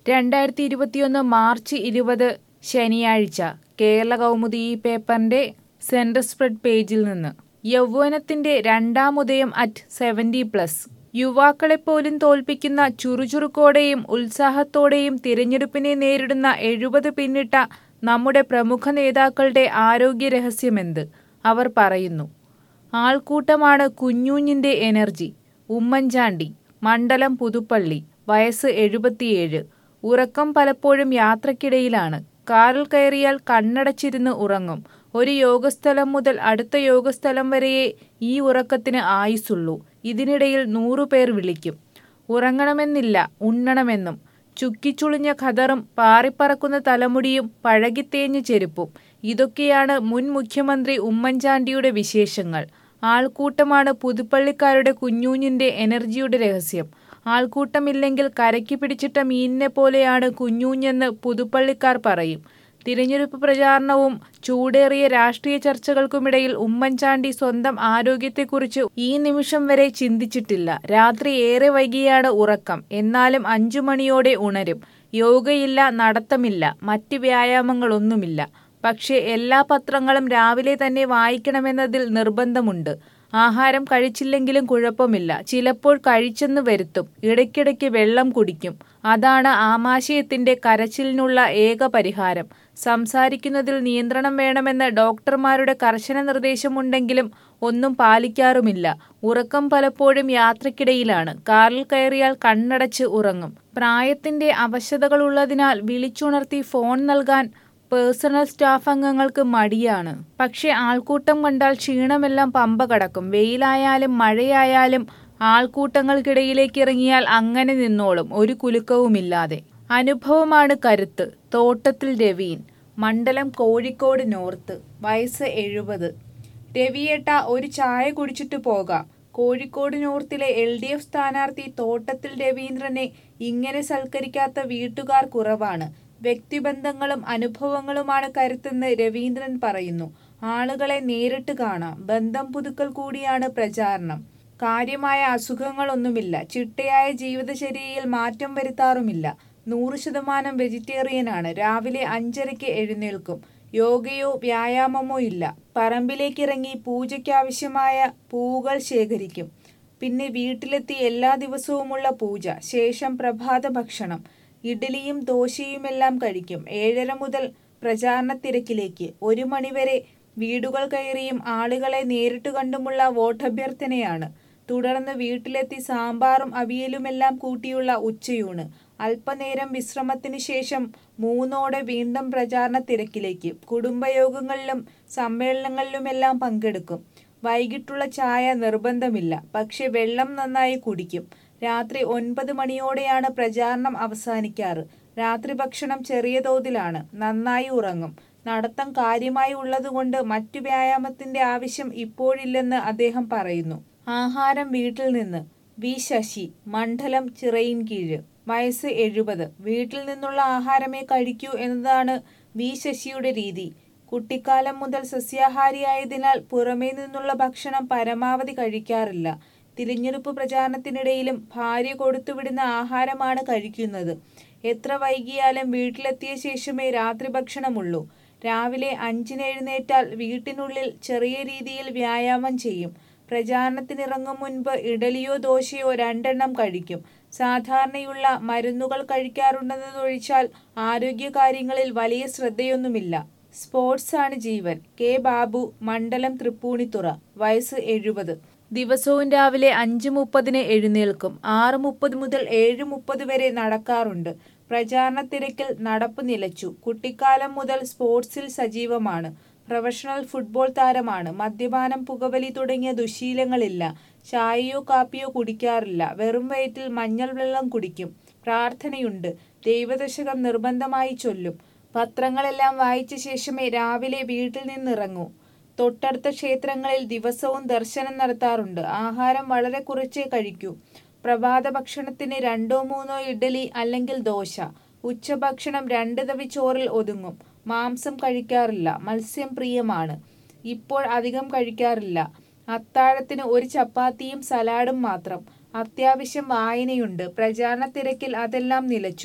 രണ്ടായിരത്തി ഇരുപത്തിയൊന്ന് മാർച്ച് ഇരുപത് ശനിയാഴ്ച കേരള കൗമുദി ഈ പേപ്പറിന്റെ സെന്റർ സ്പ്രെഡ് പേജിൽ നിന്ന് യൗവനത്തിന്റെ രണ്ടാമുദയം അറ്റ് സെവന്റി പ്ലസ് യുവാക്കളെപ്പോലും തോൽപ്പിക്കുന്ന ചുറുചുറുക്കോടെയും ഉത്സാഹത്തോടെയും തിരഞ്ഞെടുപ്പിനെ നേരിടുന്ന എഴുപത് പിന്നിട്ട നമ്മുടെ പ്രമുഖ നേതാക്കളുടെ ആരോഗ്യ രഹസ്യമെന്ത് അവർ പറയുന്നു ആൾക്കൂട്ടമാണ് കുഞ്ഞൂഞ്ഞിന്റെ എനർജി ഉമ്മൻചാണ്ടി മണ്ഡലം പുതുപ്പള്ളി വയസ്സ് എഴുപത്തിയേഴ് ഉറക്കം പലപ്പോഴും യാത്രക്കിടയിലാണ് കാറിൽ കയറിയാൽ കണ്ണടച്ചിരുന്ന് ഉറങ്ങും ഒരു യോഗസ്ഥലം മുതൽ അടുത്ത യോഗസ്ഥലം വരെയേ ഈ ഉറക്കത്തിന് ആയുസുള്ളൂ ഇതിനിടയിൽ നൂറുപേർ വിളിക്കും ഉറങ്ങണമെന്നില്ല ഉണ്ണണമെന്നും ചുക്കിച്ചുളിഞ്ഞ ഖദറും പാറിപ്പറക്കുന്ന തലമുടിയും പഴകിത്തേഞ്ഞ ചെരുപ്പും ഇതൊക്കെയാണ് മുൻ മുഖ്യമന്ത്രി ഉമ്മൻചാണ്ടിയുടെ വിശേഷങ്ങൾ ആൾക്കൂട്ടമാണ് പുതുപ്പള്ളിക്കാരുടെ കുഞ്ഞൂഞ്ഞിന്റെ എനർജിയുടെ രഹസ്യം ആൾക്കൂട്ടമില്ലെങ്കിൽ കരയ്ക്ക് പിടിച്ചിട്ട മീനിനെ പോലെയാണ് കുഞ്ഞൂഞ്ഞെന്ന് പുതുപ്പള്ളിക്കാർ പറയും തിരഞ്ഞെടുപ്പ് പ്രചാരണവും ചൂടേറിയ രാഷ്ട്രീയ ചർച്ചകൾക്കുമിടയിൽ ഉമ്മൻചാണ്ടി സ്വന്തം ആരോഗ്യത്തെക്കുറിച്ച് ഈ നിമിഷം വരെ ചിന്തിച്ചിട്ടില്ല രാത്രി ഏറെ വൈകിയാണ് ഉറക്കം എന്നാലും അഞ്ചു മണിയോടെ ഉണരും യോഗയില്ല നടത്തമില്ല മറ്റ് വ്യായാമങ്ങളൊന്നുമില്ല പക്ഷേ എല്ലാ പത്രങ്ങളും രാവിലെ തന്നെ വായിക്കണമെന്നതിൽ നിർബന്ധമുണ്ട് ആഹാരം കഴിച്ചില്ലെങ്കിലും കുഴപ്പമില്ല ചിലപ്പോൾ കഴിച്ചെന്ന് വരുത്തും ഇടയ്ക്കിടയ്ക്ക് വെള്ളം കുടിക്കും അതാണ് ആമാശയത്തിന്റെ കരച്ചിലിനുള്ള ഏക പരിഹാരം സംസാരിക്കുന്നതിൽ നിയന്ത്രണം വേണമെന്ന് ഡോക്ടർമാരുടെ കർശന നിർദ്ദേശമുണ്ടെങ്കിലും ഒന്നും പാലിക്കാറുമില്ല ഉറക്കം പലപ്പോഴും യാത്രക്കിടയിലാണ് കാറിൽ കയറിയാൽ കണ്ണടച്ച് ഉറങ്ങും പ്രായത്തിന്റെ അവശതകളുള്ളതിനാൽ വിളിച്ചുണർത്തി ഫോൺ നൽകാൻ പേഴ്സണൽ സ്റ്റാഫ് അംഗങ്ങൾക്ക് മടിയാണ് പക്ഷെ ആൾക്കൂട്ടം കണ്ടാൽ ക്ഷീണമെല്ലാം പമ്പ കടക്കും വെയിലായാലും മഴയായാലും ആൾക്കൂട്ടങ്ങൾക്കിടയിലേക്ക് ഇറങ്ങിയാൽ അങ്ങനെ നിന്നോളും ഒരു കുലുക്കവുമില്ലാതെ അനുഭവമാണ് കരുത്ത് തോട്ടത്തിൽ രവീൻ മണ്ഡലം കോഴിക്കോട് നോർത്ത് വയസ്സ് എഴുപത് രവിയേട്ട ഒരു ചായ കുടിച്ചിട്ട് പോകാം കോഴിക്കോട് നോർത്തിലെ എൽ ഡി എഫ് സ്ഥാനാർത്ഥി തോട്ടത്തിൽ രവീന്ദ്രനെ ഇങ്ങനെ സൽക്കരിക്കാത്ത വീട്ടുകാർ കുറവാണ് വ്യക്തിബന്ധങ്ങളും അനുഭവങ്ങളുമാണ് കരുത്തെന്ന് രവീന്ദ്രൻ പറയുന്നു ആളുകളെ നേരിട്ട് കാണാം ബന്ധം പുതുക്കൽ കൂടിയാണ് പ്രചാരണം കാര്യമായ അസുഖങ്ങളൊന്നുമില്ല ചിട്ടയായ ജീവിതചര്യയിൽ മാറ്റം വരുത്താറുമില്ല നൂറ് ശതമാനം വെജിറ്റേറിയനാണ് രാവിലെ അഞ്ചരയ്ക്ക് എഴുന്നേൽക്കും യോഗയോ വ്യായാമമോ ഇല്ല പറമ്പിലേക്കിറങ്ങി പൂജയ്ക്കാവശ്യമായ പൂവുകൾ ശേഖരിക്കും പിന്നെ വീട്ടിലെത്തി എല്ലാ ദിവസവുമുള്ള പൂജ ശേഷം പ്രഭാത ഭക്ഷണം ഇഡ്ഡലിയും ദോശയുമെല്ലാം കഴിക്കും ഏഴര മുതൽ പ്രചാരണ തിരക്കിലേക്ക് ഒരു മണിവരെ വീടുകൾ കയറിയും ആളുകളെ നേരിട്ട് കണ്ടുമുള്ള വോട്ടഭ്യർത്ഥനയാണ് തുടർന്ന് വീട്ടിലെത്തി സാമ്പാറും അവിയലുമെല്ലാം കൂട്ടിയുള്ള ഉച്ചയൂണ് അല്പനേരം വിശ്രമത്തിന് ശേഷം മൂന്നോടെ വീണ്ടും പ്രചാരണ തിരക്കിലേക്ക് കുടുംബയോഗങ്ങളിലും സമ്മേളനങ്ങളിലുമെല്ലാം പങ്കെടുക്കും വൈകിട്ടുള്ള ചായ നിർബന്ധമില്ല പക്ഷെ വെള്ളം നന്നായി കുടിക്കും രാത്രി ഒൻപത് മണിയോടെയാണ് പ്രചാരണം അവസാനിക്കാറ് രാത്രി ഭക്ഷണം ചെറിയ തോതിലാണ് നന്നായി ഉറങ്ങും നടത്തം കാര്യമായി ഉള്ളതുകൊണ്ട് മറ്റു വ്യായാമത്തിന്റെ ആവശ്യം ഇപ്പോഴില്ലെന്ന് അദ്ദേഹം പറയുന്നു ആഹാരം വീട്ടിൽ നിന്ന് വി ശശി മണ്ഡലം ചിറയിൻകീഴ് വയസ്സ് എഴുപത് വീട്ടിൽ നിന്നുള്ള ആഹാരമേ കഴിക്കൂ എന്നതാണ് വി ശശിയുടെ രീതി കുട്ടിക്കാലം മുതൽ സസ്യാഹാരിയായതിനാൽ പുറമേ നിന്നുള്ള ഭക്ഷണം പരമാവധി കഴിക്കാറില്ല തിരഞ്ഞെടുപ്പ് പ്രചാരണത്തിനിടയിലും ഭാര്യ കൊടുത്തുവിടുന്ന ആഹാരമാണ് കഴിക്കുന്നത് എത്ര വൈകിയാലും വീട്ടിലെത്തിയ ശേഷമേ രാത്രി ഭക്ഷണമുള്ളൂ രാവിലെ അഞ്ചിന് എഴുന്നേറ്റാൽ വീട്ടിനുള്ളിൽ ചെറിയ രീതിയിൽ വ്യായാമം ചെയ്യും പ്രചാരണത്തിനിറങ്ങും മുൻപ് ഇഡലിയോ ദോശയോ രണ്ടെണ്ണം കഴിക്കും സാധാരണയുള്ള മരുന്നുകൾ കഴിക്കാറുണ്ടെന്നതൊഴിച്ചാൽ ആരോഗ്യകാര്യങ്ങളിൽ വലിയ ശ്രദ്ധയൊന്നുമില്ല സ്പോർട്സ് ആണ് ജീവൻ കെ ബാബു മണ്ഡലം തൃപ്പൂണിത്തുറ വയസ്സ് എഴുപത് ദിവസവും രാവിലെ അഞ്ച് മുപ്പതിന് എഴുന്നേൽക്കും ആറ് മുപ്പത് മുതൽ ഏഴ് മുപ്പത് വരെ നടക്കാറുണ്ട് പ്രചാരണ തിരക്കിൽ നടപ്പ് നിലച്ചു കുട്ടിക്കാലം മുതൽ സ്പോർട്സിൽ സജീവമാണ് പ്രൊഫഷണൽ ഫുട്ബോൾ താരമാണ് മദ്യപാനം പുകവലി തുടങ്ങിയ ദുശീലങ്ങളില്ല ചായയോ കാപ്പിയോ കുടിക്കാറില്ല വെറും വയറ്റിൽ മഞ്ഞൾ വെള്ളം കുടിക്കും പ്രാർത്ഥനയുണ്ട് ദൈവദശകം നിർബന്ധമായി ചൊല്ലും പത്രങ്ങളെല്ലാം വായിച്ച ശേഷമേ രാവിലെ വീട്ടിൽ നിന്നിറങ്ങൂ തൊട്ടടുത്ത ക്ഷേത്രങ്ങളിൽ ദിവസവും ദർശനം നടത്താറുണ്ട് ആഹാരം വളരെ കുറച്ചേ കഴിക്കൂ പ്രഭാത ഭക്ഷണത്തിന് രണ്ടോ മൂന്നോ ഇഡ്ഡലി അല്ലെങ്കിൽ ദോശ ഉച്ചഭക്ഷണം രണ്ട് തവി ചോറിൽ ഒതുങ്ങും മാംസം കഴിക്കാറില്ല മത്സ്യം പ്രിയമാണ് ഇപ്പോൾ അധികം കഴിക്കാറില്ല അത്താഴത്തിന് ഒരു ചപ്പാത്തിയും സലാഡും മാത്രം അത്യാവശ്യം വായനയുണ്ട് പ്രചാരണ തിരക്കിൽ അതെല്ലാം നിലച്ചു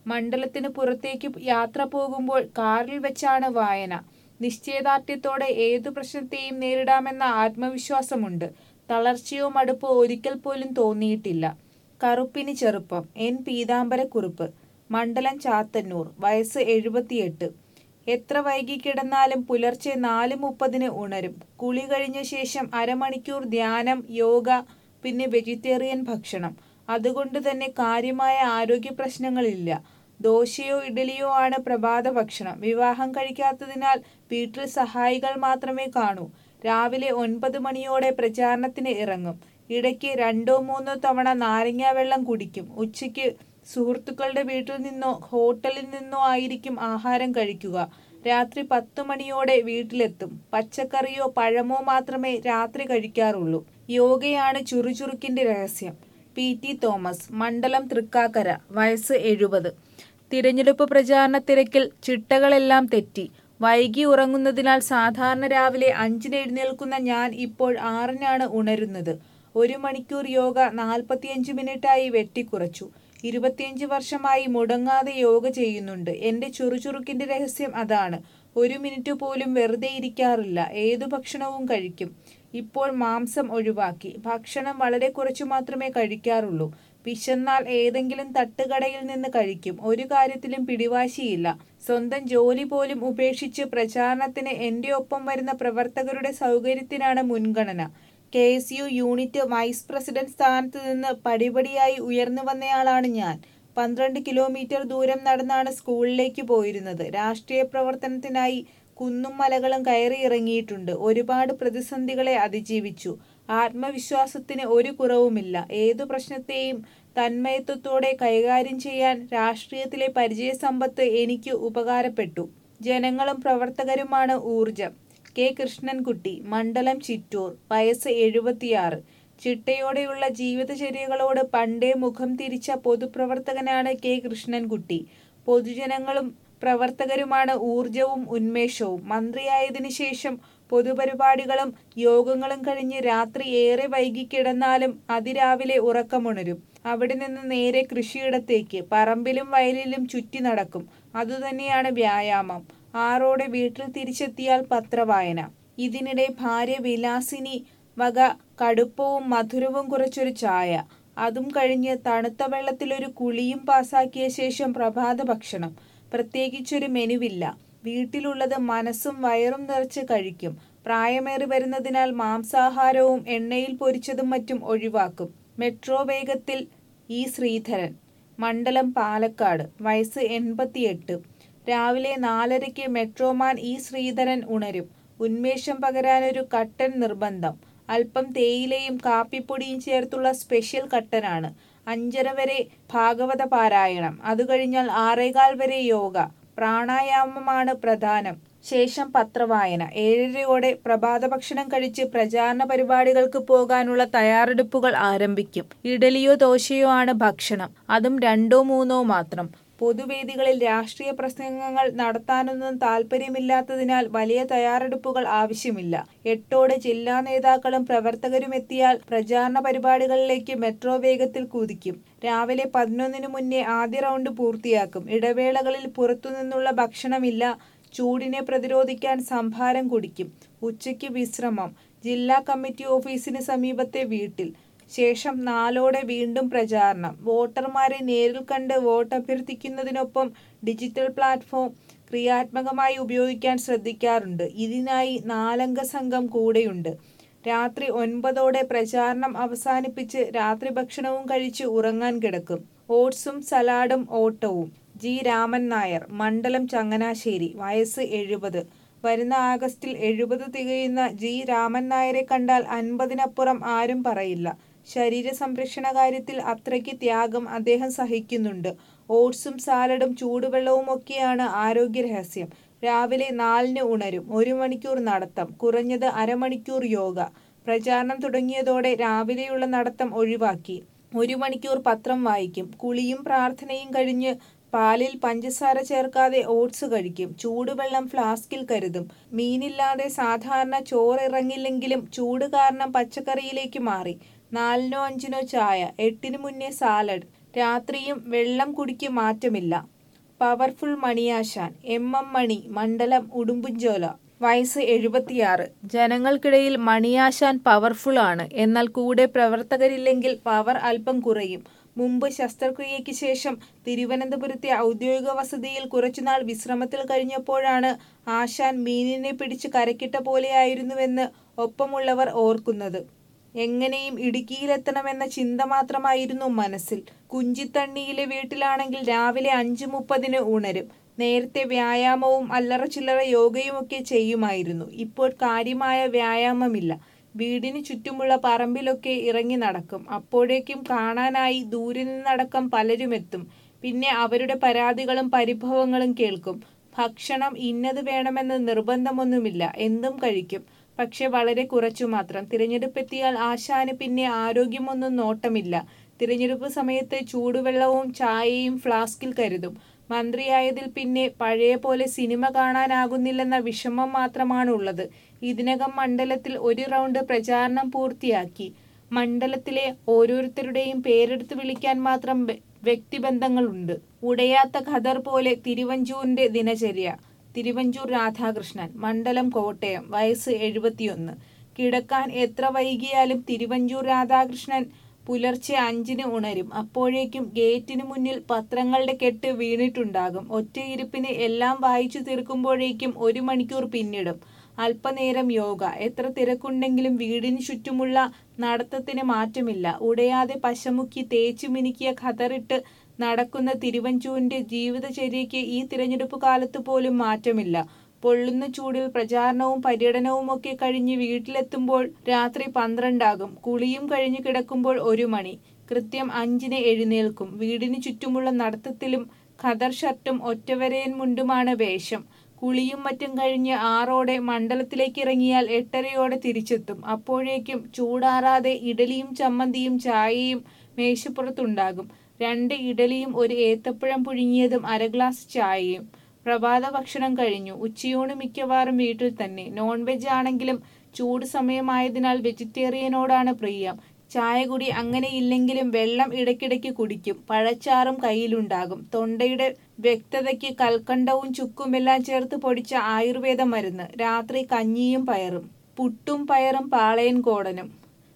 മണ്ഡലത്തിന് പുറത്തേക്ക് യാത്ര പോകുമ്പോൾ കാറിൽ വെച്ചാണ് വായന നിശ്ചയദാർഢ്യത്തോടെ ഏതു പ്രശ്നത്തെയും നേരിടാമെന്ന ആത്മവിശ്വാസമുണ്ട് തളർച്ചയോ മടുപ്പോ ഒരിക്കൽ പോലും തോന്നിയിട്ടില്ല കറുപ്പിന് ചെറുപ്പം എൻ പീതാംബരക്കുറുപ്പ് മണ്ഡലം ചാത്തന്നൂർ വയസ്സ് എഴുപത്തിയെട്ട് എത്ര വൈകി കിടന്നാലും പുലർച്ചെ നാല് മുപ്പതിന് ഉണരും കുളി കഴിഞ്ഞ ശേഷം അരമണിക്കൂർ ധ്യാനം യോഗ പിന്നെ വെജിറ്റേറിയൻ ഭക്ഷണം അതുകൊണ്ട് തന്നെ കാര്യമായ ആരോഗ്യ പ്രശ്നങ്ങളില്ല ദോശയോ ഇഡലിയോ ആണ് പ്രഭാത ഭക്ഷണം വിവാഹം കഴിക്കാത്തതിനാൽ വീട്ടിൽ സഹായികൾ മാത്രമേ കാണൂ രാവിലെ ഒൻപത് മണിയോടെ പ്രചാരണത്തിന് ഇറങ്ങും ഇടയ്ക്ക് രണ്ടോ മൂന്നോ തവണ നാരങ്ങാ വെള്ളം കുടിക്കും ഉച്ചയ്ക്ക് സുഹൃത്തുക്കളുടെ വീട്ടിൽ നിന്നോ ഹോട്ടലിൽ നിന്നോ ആയിരിക്കും ആഹാരം കഴിക്കുക രാത്രി പത്തു മണിയോടെ വീട്ടിലെത്തും പച്ചക്കറിയോ പഴമോ മാത്രമേ രാത്രി കഴിക്കാറുള്ളൂ യോഗയാണ് ചുറുചുറുക്കിന്റെ രഹസ്യം പി ടി തോമസ് മണ്ഡലം തൃക്കാക്കര വയസ്സ് എഴുപത് തിരഞ്ഞെടുപ്പ് പ്രചാരണ തിരക്കിൽ ചിട്ടകളെല്ലാം തെറ്റി വൈകി ഉറങ്ങുന്നതിനാൽ സാധാരണ രാവിലെ അഞ്ചിന് എഴുന്നേൽക്കുന്ന ഞാൻ ഇപ്പോൾ ആറിനാണ് ഉണരുന്നത് ഒരു മണിക്കൂർ യോഗ നാൽപ്പത്തിയഞ്ച് മിനിറ്റായി വെട്ടിക്കുറച്ചു ഇരുപത്തിയഞ്ച് വർഷമായി മുടങ്ങാതെ യോഗ ചെയ്യുന്നുണ്ട് എന്റെ ചുറുചുറുക്കിന്റെ രഹസ്യം അതാണ് ഒരു മിനിറ്റ് പോലും വെറുതെ ഇരിക്കാറില്ല ഏതു ഭക്ഷണവും കഴിക്കും ഇപ്പോൾ മാംസം ഒഴിവാക്കി ഭക്ഷണം വളരെ കുറച്ചു മാത്രമേ കഴിക്കാറുള്ളൂ വിശന്നാൽ ഏതെങ്കിലും തട്ടുകടയിൽ നിന്ന് കഴിക്കും ഒരു കാര്യത്തിലും പിടിവാശിയില്ല സ്വന്തം ജോലി പോലും ഉപേക്ഷിച്ച് പ്രചാരണത്തിന് എന്റെ ഒപ്പം വരുന്ന പ്രവർത്തകരുടെ സൗകര്യത്തിനാണ് മുൻഗണന K S U unit vice president സ്ഥാനത്ത് നിന്ന് പടിപടിയായി ഉയർന്നു വന്നയാളാണ് ഞാൻ പന്ത്രണ്ട് കിലോമീറ്റർ ദൂരം നടന്നാണ് സ്കൂളിലേക്ക് പോയിരുന്നത് രാഷ്ട്രീയ പ്രവർത്തനത്തിനായി കുന്നും മലകളും കയറി ഇറങ്ങിയിട്ടുണ്ട് ഒരുപാട് പ്രതിസന്ധികളെ അതിജീവിച്ചു ആത്മവിശ്വാസത്തിന് ഒരു കുറവുമില്ല ഏതു പ്രശ്നത്തെയും തന്മയത്വത്തോടെ കൈകാര്യം ചെയ്യാൻ രാഷ്ട്രീയത്തിലെ പരിചയസമ്പത്ത് എനിക്ക് ഉപകാരപ്പെട്ടു ജനങ്ങളും പ്രവർത്തകരുമാണ് ഊർജം കെ കൃഷ്ണൻകുട്ടി മണ്ഡലം ചിറ്റൂർ വയസ്സ് എഴുപത്തിയാറ് ചിട്ടയോടെയുള്ള ജീവിതചര്യകളോട് പണ്ടേ മുഖം തിരിച്ച പൊതുപ്രവർത്തകനാണ് കെ കൃഷ്ണൻകുട്ടി പൊതുജനങ്ങളും പ്രവർത്തകരുമാണ് ഊർജവും ഉന്മേഷവും മന്ത്രിയായതിനു ശേഷം പൊതുപരിപാടികളും യോഗങ്ങളും കഴിഞ്ഞ് രാത്രി ഏറെ വൈകി കിടന്നാലും അതിരാവിലെ ഉറക്കമുണരും അവിടെ നിന്ന് നേരെ കൃഷിയിടത്തേക്ക് പറമ്പിലും വയലിലും ചുറ്റി നടക്കും അതുതന്നെയാണ് വ്യായാമം ആറോടെ വീട്ടിൽ തിരിച്ചെത്തിയാൽ പത്രവായന ഇതിനിടെ ഭാര്യ വിലാസിനി വക കടുപ്പവും മധുരവും കുറച്ചൊരു ചായ അതും കഴിഞ്ഞ് തണുത്ത വെള്ളത്തിലൊരു കുളിയും പാസാക്കിയ ശേഷം പ്രഭാത ഭക്ഷണം പ്രത്യേകിച്ചൊരു മെനുവില്ല വീട്ടിലുള്ളത് മനസ്സും വയറും നിറച്ച് കഴിക്കും പ്രായമേറി വരുന്നതിനാൽ മാംസാഹാരവും എണ്ണയിൽ പൊരിച്ചതും മറ്റും ഒഴിവാക്കും മെട്രോ വേഗത്തിൽ ഇ ശ്രീധരൻ മണ്ഡലം പാലക്കാട് വയസ്സ് എൺപത്തിയെട്ട് രാവിലെ നാലരയ്ക്ക് മെട്രോമാൻ ഇ ശ്രീധരൻ ഉണരും ഉന്മേഷം പകരാനൊരു കട്ടൻ നിർബന്ധം അല്പം തേയിലയും കാപ്പിപ്പൊടിയും ചേർത്തുള്ള സ്പെഷ്യൽ കട്ടനാണ് അഞ്ചര വരെ ഭാഗവത പാരായണം അത് കഴിഞ്ഞാൽ ആറേകാൽ വരെ യോഗ പ്രാണായാമമാണ് പ്രധാനം ശേഷം പത്രവായന ഏഴരയോടെ പ്രഭാത ഭക്ഷണം കഴിച്ച് പ്രചാരണ പരിപാടികൾക്ക് പോകാനുള്ള തയ്യാറെടുപ്പുകൾ ആരംഭിക്കും ഇഡലിയോ ദോശയോ ആണ് ഭക്ഷണം അതും രണ്ടോ മൂന്നോ മാത്രം പൊതുവേദികളിൽ രാഷ്ട്രീയ പ്രസംഗങ്ങൾ നടത്താനൊന്നും താല്പര്യമില്ലാത്തതിനാൽ വലിയ തയ്യാറെടുപ്പുകൾ ആവശ്യമില്ല എട്ടോടെ ജില്ലാ നേതാക്കളും പ്രവർത്തകരും എത്തിയാൽ പ്രചാരണ പരിപാടികളിലേക്ക് മെട്രോ വേഗത്തിൽ കുതിക്കും രാവിലെ പതിനൊന്നിനു മുന്നേ ആദ്യ റൗണ്ട് പൂർത്തിയാക്കും ഇടവേളകളിൽ പുറത്തുനിന്നുള്ള ഭക്ഷണമില്ല ചൂടിനെ പ്രതിരോധിക്കാൻ സംഭാരം കുടിക്കും ഉച്ചയ്ക്ക് വിശ്രമം ജില്ലാ കമ്മിറ്റി ഓഫീസിന് സമീപത്തെ വീട്ടിൽ ശേഷം നാലോടെ വീണ്ടും പ്രചാരണം വോട്ടർമാരെ നേരിൽ കണ്ട് വോട്ട് അഭ്യർത്ഥിക്കുന്നതിനൊപ്പം ഡിജിറ്റൽ പ്ലാറ്റ്ഫോം ക്രിയാത്മകമായി ഉപയോഗിക്കാൻ ശ്രദ്ധിക്കാറുണ്ട് ഇതിനായി നാലംഗ സംഘം കൂടെയുണ്ട് രാത്രി ഒൻപതോടെ പ്രചാരണം അവസാനിപ്പിച്ച് രാത്രി ഭക്ഷണവും കഴിച്ച് ഉറങ്ങാൻ കിടക്കും ഓട്സും സലാഡും ഓട്ടവും ജി രാമൻ നായർ മണ്ഡലം ചങ്ങനാശ്ശേരി വയസ്സ് എഴുപത് വരുന്ന ആഗസ്റ്റിൽ എഴുപത് തികയുന്ന ജി രാമൻ നായരെ കണ്ടാൽ അൻപതിനപ്പുറം ആരും പറയില്ല ശരീര സംരക്ഷണ കാര്യത്തിൽ അത്രയ്ക്ക് ത്യാഗം അദ്ദേഹം സഹിക്കുന്നുണ്ട് ഓട്സും സാലഡും ചൂടുവെള്ളവും ഒക്കെയാണ് ആരോഗ്യ രഹസ്യം രാവിലെ നാലിന് ഉണരും ഒരു മണിക്കൂർ നടത്തം കുറഞ്ഞത് അരമണിക്കൂർ യോഗ പ്രചാരണം തുടങ്ങിയതോടെ രാവിലെയുള്ള നടത്തം ഒഴിവാക്കി ഒരു മണിക്കൂർ പത്രം വായിക്കും കുളിയും പ്രാർത്ഥനയും കഴിഞ്ഞ് പാലിൽ പഞ്ചസാര ചേർക്കാതെ ഓട്സ് കഴിക്കും ചൂടുവെള്ളം ഫ്ലാസ്കിൽ കരുതും മീനില്ലാതെ സാധാരണ ചോറിറങ്ങില്ലെങ്കിലും ചൂട് കാരണം പച്ചക്കറിയിലേക്ക് മാറി നാലിനോ അഞ്ചിനോ ചായ എട്ടിന് മുന്നേ സാലഡ് രാത്രിയും വെള്ളം കുടിക്ക് മാറ്റമില്ല powerful Maniyashan M M Mani മണ്ഡലം ഉടുമ്പുംചോല വയസ്സ് എഴുപത്തിയാറ് ജനങ്ങൾക്കിടയിൽ മണിയാശാൻ പവർഫുൾ ആണ് എന്നാൽ കൂടെ പ്രവർത്തകരില്ലെങ്കിൽ പവർ അല്പം കുറയും മുമ്പ് ശസ്ത്രക്രിയയ്ക്ക് ശേഷം തിരുവനന്തപുരത്തെ ഔദ്യോഗിക വസതിയിൽ കുറച്ചുനാൾ വിശ്രമത്തിൽ കഴിഞ്ഞപ്പോഴാണ് ആശാൻ മീനിനെ പിടിച്ച് കരക്കിട്ട പോലെയായിരുന്നുവെന്ന് ഒപ്പമുള്ളവർ ഓർക്കുന്നത് എങ്ങനെയും ഇടുക്കിയിലെത്തണമെന്ന ചിന്ത മാത്രമായിരുന്നു മനസ്സിൽ കുഞ്ചിത്തണ്ണിയിലെ വീട്ടിലാണെങ്കിൽ രാവിലെ അഞ്ച് മുപ്പതിന് ഉണരും നേരത്തെ വ്യായാമവും അല്ലറ ചില്ലറ യോഗയുമൊക്കെ ചെയ്യുമായിരുന്നു ഇപ്പോൾ കാര്യമായ വ്യായാമമില്ല വീടിന് ചുറ്റുമുള്ള പറമ്പിലൊക്കെ ഇറങ്ങി നടക്കും അപ്പോഴേക്കും കാണാനായി ദൂരെ നിന്നടക്കം പലരും എത്തും പിന്നെ അവരുടെ പരാതികളും പരിഭവങ്ങളും കേൾക്കും ഭക്ഷണം ഇന്നത് വേണമെന്ന് നിർബന്ധമൊന്നുമില്ല എന്തും കഴിക്കും പക്ഷെ വളരെ കുറച്ചു മാത്രം തിരഞ്ഞെടുപ്പെത്തിയാൽ ആശാന് പിന്നെ ആരോഗ്യമൊന്നും നോട്ടമില്ല തിരഞ്ഞെടുപ്പ് സമയത്ത് ചൂടുവെള്ളവും ചായയും ഫ്ലാസ്കിൽ കരുതും മന്ത്രിയായതിൽ പിന്നെ പഴയ പോലെ സിനിമ കാണാനാകുന്നില്ലെന്ന വിഷമം മാത്രമാണ് ഉള്ളത് ഇതിനകം മണ്ഡലത്തിൽ ഒരു റൗണ്ട് പ്രചാരണം പൂർത്തിയാക്കി മണ്ഡലത്തിലെ ഓരോരുത്തരുടെയും പേരെടുത്ത് വിളിക്കാൻ മാത്രം വ്യ- വ്യക്തിബന്ധങ്ങളുണ്ട് ഉടയാത്ത ഖദർ പോലെ തിരുവഞ്ചൂരിന്റെ ദിനചര്യ തിരുവഞ്ചൂർ രാധാകൃഷ്ണൻ മണ്ഡലം കോട്ടയം വയസ്സ് എഴുപത്തിയൊന്ന് കിടക്കാൻ എത്ര വൈകിയാലും തിരുവഞ്ചൂർ രാധാകൃഷ്ണൻ പുലർച്ചെ അഞ്ചിന് ഉണരും അപ്പോഴേക്കും ഗേറ്റിന് മുന്നിൽ പത്രങ്ങളുടെ കെട്ട് വീണിട്ടുണ്ടാകും ഒറ്റയിരിപ്പിന് എല്ലാം വായിച്ചു തീർക്കുമ്പോഴേക്കും ഒരു മണിക്കൂർ പിന്നിടും അല്പനേരം യോഗ എത്ര തിരക്കുണ്ടെങ്കിലും വീടിന് ചുറ്റുമുള്ള നടത്തത്തിന് മാറ്റമില്ല ഉടയാതെ പശമുക്കി തേച്ചു മിനുക്കിയ ഖതറിട്ട് നടക്കുന്ന തിരുവഞ്ചൂരിന്റെ ജീവിതചര്യയ്ക്ക് ഈ തിരഞ്ഞെടുപ്പ് കാലത്ത് പോലും മാറ്റമില്ല പൊള്ളുന്ന ചൂടിൽ പ്രചാരണവും പര്യടനവും ഒക്കെ കഴിഞ്ഞ് വീട്ടിലെത്തുമ്പോൾ രാത്രി പന്ത്രണ്ടാകും കുളിയും കഴിഞ്ഞ് കിടക്കുമ്പോൾ ഒരു മണി കൃത്യം അഞ്ചിന് എഴുന്നേൽക്കും വീടിന് ചുറ്റുമുള്ള നടത്തത്തിലും ഖദർ ഷർട്ടും ഒറ്റവരയൻ മുണ്ടുമാണ് വേഷം കുളിയും മറ്റും കഴിഞ്ഞ് ആറോടെ മണ്ഡലത്തിലേക്ക് ഇറങ്ങിയാൽ എട്ടരയോടെ തിരിച്ചെത്തും അപ്പോഴേക്കും ചൂടാറാതെ ഇഡലിയും ചമ്മന്തിയും ചായയും മേശപ്പുറത്തുണ്ടാകും രണ്ട് ഇഡലിയും ഒരു ഏത്തപ്പഴം പുഴുങ്ങിയതും അര ഗ്ലാസ് ചായയും പ്രഭാത ഭക്ഷണം കഴിഞ്ഞു ഉച്ചയൂണ് മിക്കവാറും വീട്ടിൽ തന്നെ നോൺ വെജ് ആണെങ്കിലും ചൂട് സമയമായതിനാൽ വെജിറ്റേറിയനോടാണ് പ്രിയം ചായ കുടി അങ്ങനെ ഇല്ലെങ്കിലും വെള്ളം ഇടയ്ക്കിടയ്ക്ക് കുടിക്കും പഴച്ചാറും കയ്യിലുണ്ടാകും തൊണ്ടയുടെ വ്യക്തതയ്ക്ക് കൽക്കണ്ടവും ചുക്കുമെല്ലാം ചേർത്ത് പൊടിച്ച ആയുർവേദ മരുന്ന് രാത്രി കഞ്ഞിയും പയറും പുട്ടും പയറും പാളയൻ കോടനും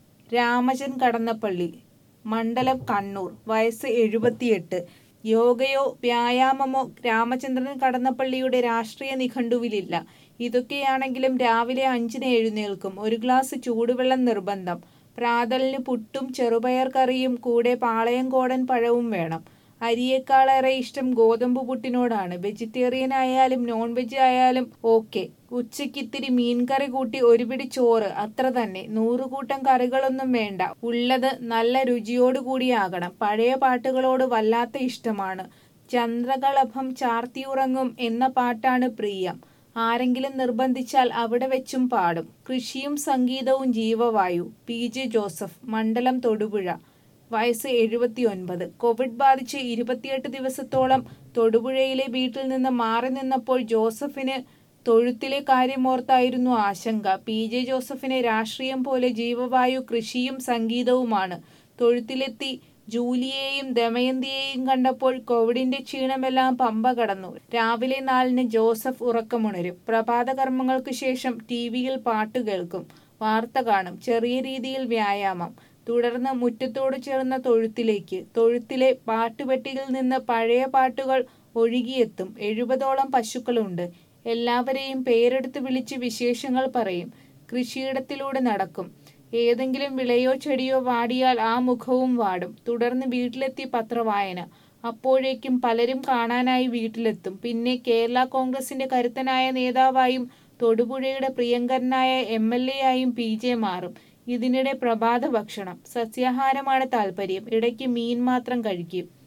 രാമചൻ കടന്നപ്പള്ളി മണ്ഡലം കണ്ണൂർ വയസ്സ് എഴുപത്തിയെട്ട് യോഗയോ വ്യായാമമോ രാമചന്ദ്രൻ കടന്നപ്പള്ളിയുടെ രാഷ്ട്രീയ നിഘണ്ടുവിലില്ല ഇതൊക്കെയാണെങ്കിലും രാവിലെ അഞ്ചിന് എഴുന്നേൽക്കും ഒരു ഗ്ലാസ് ചൂടുവെള്ളം നിർബന്ധം പ്രാതലിന് പുട്ടും ചെറുപയർ കറിയും കൂടെ പാളയംകോടൻ പഴവും വേണം അരിയേക്കാളേറെ ഇഷ്ടം ഗോതമ്പ് പുട്ടിനോടാണ് വെജിറ്റേറിയൻ ആയാലും നോൺ വെജ് ആയാലും ഓക്കെ ഉച്ചയ്ക്ക് ഇത്തിരി മീൻകറി കൂട്ടി ഒരു പിടി ചോറ് അത്ര തന്നെ നൂറുകൂട്ടം കറികളൊന്നും വേണ്ട ഉള്ളത് നല്ല രുചിയോട് കൂടിയാകണം പഴയ പാട്ടുകളോട് വല്ലാത്ത ഇഷ്ടമാണ് ചന്ദ്രകളഭം ചാർത്തിയുറങ്ങും എന്ന പാട്ടാണ് പ്രിയം ആരെങ്കിലും നിർബന്ധിച്ചാൽ അവിടെ വെച്ചും പാടും കൃഷിയും സംഗീതവും ജീവവായു പി ജെ ജോസഫ് മണ്ഡലം തൊടുപുഴ വയസ്സ് എഴുപത്തിയൊൻപത് കോവിഡ് ബാധിച്ച് ഇരുപത്തിയെട്ട് ദിവസത്തോളം തൊടുപുഴയിലെ വീട്ടിൽ നിന്ന് മാറി നിന്നപ്പോൾ ജോസഫിന് തൊഴുത്തിലെ കാര്യമോർത്തായിരുന്നു ആശങ്ക പി ജെ ജോസഫിന് രാഷ്ട്രീയം പോലെ ജീവവായു കൃഷിയും സംഗീതവുമാണ് തൊഴുത്തിലെത്തി ജൂലിയെയും ദമയന്തിയെയും കണ്ടപ്പോൾ കോവിഡിന്റെ ക്ഷീണമെല്ലാം പമ്പ കടന്നു രാവിലെ നാലിന് ജോസഫ് ഉറക്കമുണരും പ്രഭാത കർമ്മങ്ങൾക്ക് ശേഷം ടി വിയിൽ പാട്ട് കേൾക്കും വാർത്ത കാണും ചെറിയ രീതിയിൽ വ്യായാമം തുടർന്ന് മുറ്റത്തോട് ചേർന്ന തൊഴുത്തിലേക്ക് തൊഴുത്തിലെ പാട്ടുപെട്ടിയിൽ നിന്ന് പഴയ പാട്ടുകൾ ഒഴുകിയെത്തും എഴുപതോളം പശുക്കളുണ്ട് എല്ലാവരെയും പേരെടുത്ത് വിളിച്ച് വിശേഷങ്ങൾ പറയും കൃഷിയിടത്തിലൂടെ നടക്കും ഏതെങ്കിലും വിളയോ ചെടിയോ വാടിയാൽ ആ മുഖവും വാടും തുടർന്ന് വീട്ടിലെത്തി പത്രവായന അപ്പോഴേക്കും പലരും കാണാനായി വീട്ടിലെത്തും പിന്നെ കേരള കോൺഗ്രസിന്റെ കരുത്തനായ നേതാവായും തൊടുപുഴയുടെ പ്രിയങ്കരനായ എം എൽ എ ആയും പി ജെ മാറും ഇതിനിടെ പ്രഭാത ഭക്ഷണം സസ്യാഹാരമാണ് താല്പര്യം ഇടയ്ക്ക് മീൻ മാത്രം കഴിക്കും